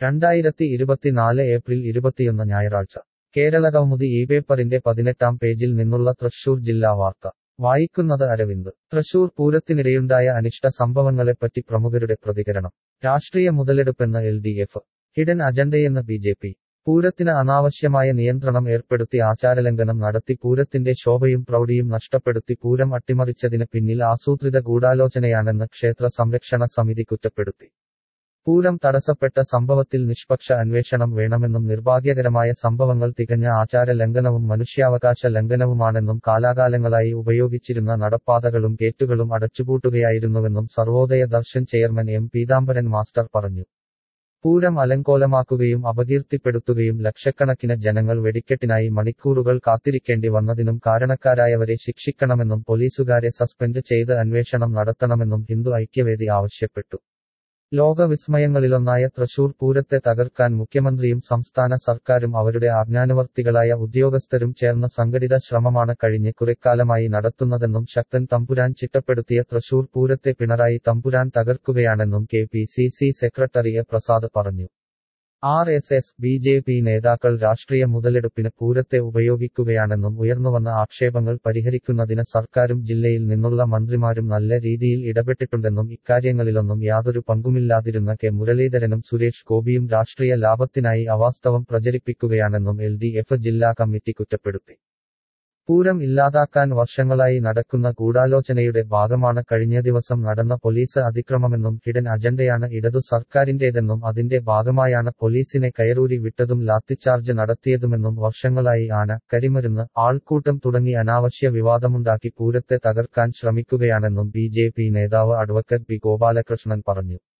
രണ്ടായിരത്തി ഇരുപത്തിനാല് ഏപ്രിൽ ഇരുപത്തിയൊന്ന് ഞായറാഴ്ച കേരള കൗമുദി ഈ പേപ്പറിന്റെ പതിനെട്ടാം പേജിൽ നിന്നുള്ള തൃശൂർ ജില്ലാ വാർത്ത വായിക്കുന്നത് അരവിന്ദ് തൃശൂർ പൂരത്തിനിടെയുണ്ടായ അനിഷ്ട സംഭവങ്ങളെപ്പറ്റി പ്രമുഖരുടെ പ്രതികരണം രാഷ്ട്രീയ മുതലെടുപ്പെന്ന് എൽ ഡി എഫ് ഹിഡൻ അജണ്ടയെന്ന് ബി ജെ പി പൂരത്തിന് അനാവശ്യമായ നിയന്ത്രണം ഏർപ്പെടുത്തി ആചാരലംഘനം നടത്തി പൂരത്തിന്റെ ശോഭയും പ്രൗഢിയും നഷ്ടപ്പെടുത്തി പൂരം അട്ടിമറിച്ചതിന് പിന്നിൽ ആസൂത്രിത ഗൂഢാലോചനയാണെന്ന് ക്ഷേത്ര സംരക്ഷണ സമിതി കുറ്റപ്പെടുത്തി പൂരം തടസ്സപ്പെട്ട സംഭവത്തിൽ നിഷ്പക്ഷ അന്വേഷണം വേണമെന്നും നിർഭാഗ്യകരമായ സംഭവങ്ങൾ തികഞ്ഞ ആചാര ലംഘനവും മനുഷ്യാവകാശ ലംഘനവുമാണെന്നും കാലാകാലങ്ങളായി ഉപയോഗിച്ചിരുന്ന നടപ്പാതകളും ഗേറ്റുകളും അടച്ചുപൂട്ടുകയായിരുന്നുവെന്നും Sarvodaya Darshan chairman M Peethambaran master പറഞ്ഞു പൂരം അലങ്കോലമാക്കുകയും അപകീർത്തിപ്പെടുത്തുകയും ലക്ഷക്കണക്കിന് ജനങ്ങൾ വെടിക്കെട്ടിനായി മണിക്കൂറുകൾ കാത്തിരിക്കേണ്ടി വന്നതിനും കാരണക്കാരായവരെ ശിക്ഷിക്കണമെന്നും പോലീസുകാരെ സസ്പെൻഡ് ചെയ്ത് അന്വേഷണം നടത്തണമെന്നും ഹിന്ദു ഐക്യവേദി ആവശ്യപ്പെട്ടു ലോക വിസ്മയങ്ങളിലൊന്നായ തൃശൂർ പൂരത്തെ തകർക്കാൻ മുഖ്യമന്ത്രിയും സംസ്ഥാന സർക്കാരും അവരുടെ ആജ്ഞാനുവർത്തികളായ ഉദ്യോഗസ്ഥരും ചേർന്ന സംഘടിത ശ്രമമാണ് കഴിഞ്ഞ് കുറെക്കാലമായി നടത്തുന്നതെന്നും ശക്തൻ തമ്പുരാൻ ചിട്ടപ്പെടുത്തിയ തൃശൂർ പൂരത്തെ പിണറായി തമ്പുരാൻ തകർക്കുകയാണെന്നും K P C C secretary A Prasad പറഞ്ഞു R S S B J P നേതാക്കൾ രാഷ്ട്രീയ മുതലെടുപ്പിന് പൂരത്തെ ഉപയോഗിക്കുകയാണെന്നും ഉയർന്നുവന്ന ആക്ഷേപങ്ങൾ പരിഹരിക്കുന്നതിന് സർക്കാരും ജില്ലയിൽ നിന്നുള്ള മന്ത്രിമാരും നല്ല രീതിയിൽ ഇടപെട്ടിട്ടുണ്ടെന്നും ഇക്കാര്യങ്ങളിലൊന്നും യാതൊരു പങ്കുമില്ലാതിരുന്ന കെ മുരളീധരനും സുരേഷ് ഗോപിയും രാഷ്ട്രീയ ലാഭത്തിനായി അവാസ്തവം പ്രചരിപ്പിക്കുകയാണെന്നും എൽ ഡി എഫ് ജില്ലാ കമ്മിറ്റി കുറ്റപ്പെടുത്തി പൂരം ഇല്ലാതാക്കാൻ വർഷങ്ങളായി നടക്കുന്ന ഗൂഢാലോചനയുടെ ഭാഗമാണ് കഴിഞ്ഞ ദിവസം നടന്ന പോലീസ് അതിക്രമമെന്നും ഹിഡൻ അജണ്ടയാണ് ഇടതു സർക്കാരിന്റേതെന്നും അതിന്റെ ഭാഗമായാണ് പോലീസിനെ കയറൂരി വിട്ടതും ലാത്തിച്ചാർജ് നടത്തിയതുമെന്നും വർഷങ്ങളായി ആന കരിമരുന്ന് ആൾക്കൂട്ടം തുടങ്ങി അനാവശ്യ വിവാദമുണ്ടാക്കി പൂരത്തെ തകർക്കാൻ ശ്രമിക്കുകയാണെന്നും ബി നേതാവ് അഡ്വക്കറ്റ് ബി ഗോപാലകൃഷ്ണൻ പറഞ്ഞു